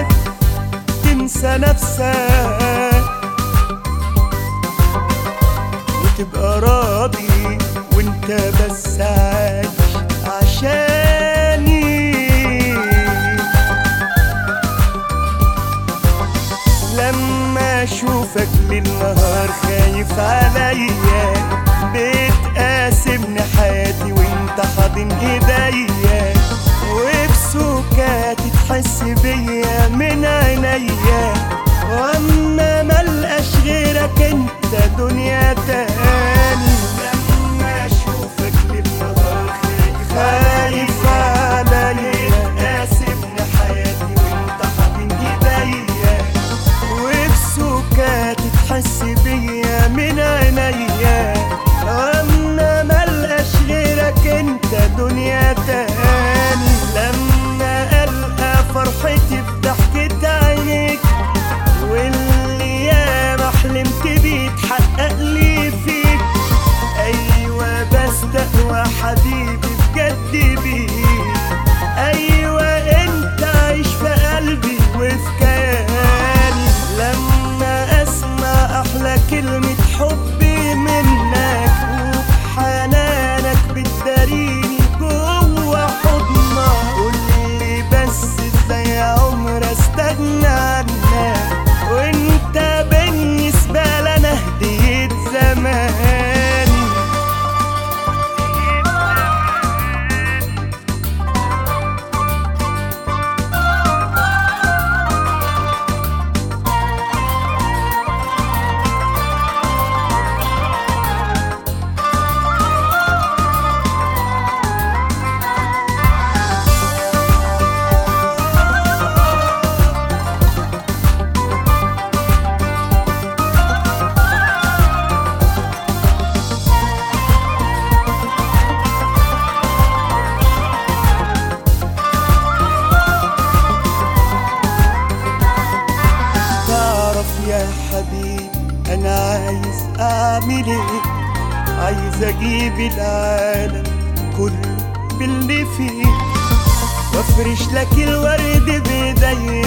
نفسك تنسى نفسك وتبقى راضي وانت بس عايش عشاني لما اشوفك للنهار خايف عليا بتقاسمني حياتي وانت حاضن ايديا وبسكاتي تحس بيا من عينيا واما ملقاش غيرك انت دنيا تاني لما اشوفك للنهار خايف خايف عليا قاسمني حياتي وانت حاضن ايديا وبسكاتي تحس بيا من عينيا اما ملقاش غيرك انت دنيا تاني لما القى فرحتي في ضحكة عينيك واللي ياما حلمت بيه اتحقق لي فيك ايوه بستقوى حبيبي بجد بيك ايوه انت عايش في قلبي وفي كياني لما اسمع احلى كلمة حبي منك وبحنانك بتداريني جوا حضنك قولي بس ازاي عمر استغنى عنك وانت بالنسبة لنا هدية زماني تعرف يا حبيبي انا عايز اعمل ايه عايز اجيب العالم كله باللي فيه وافرش لك الورد بايديا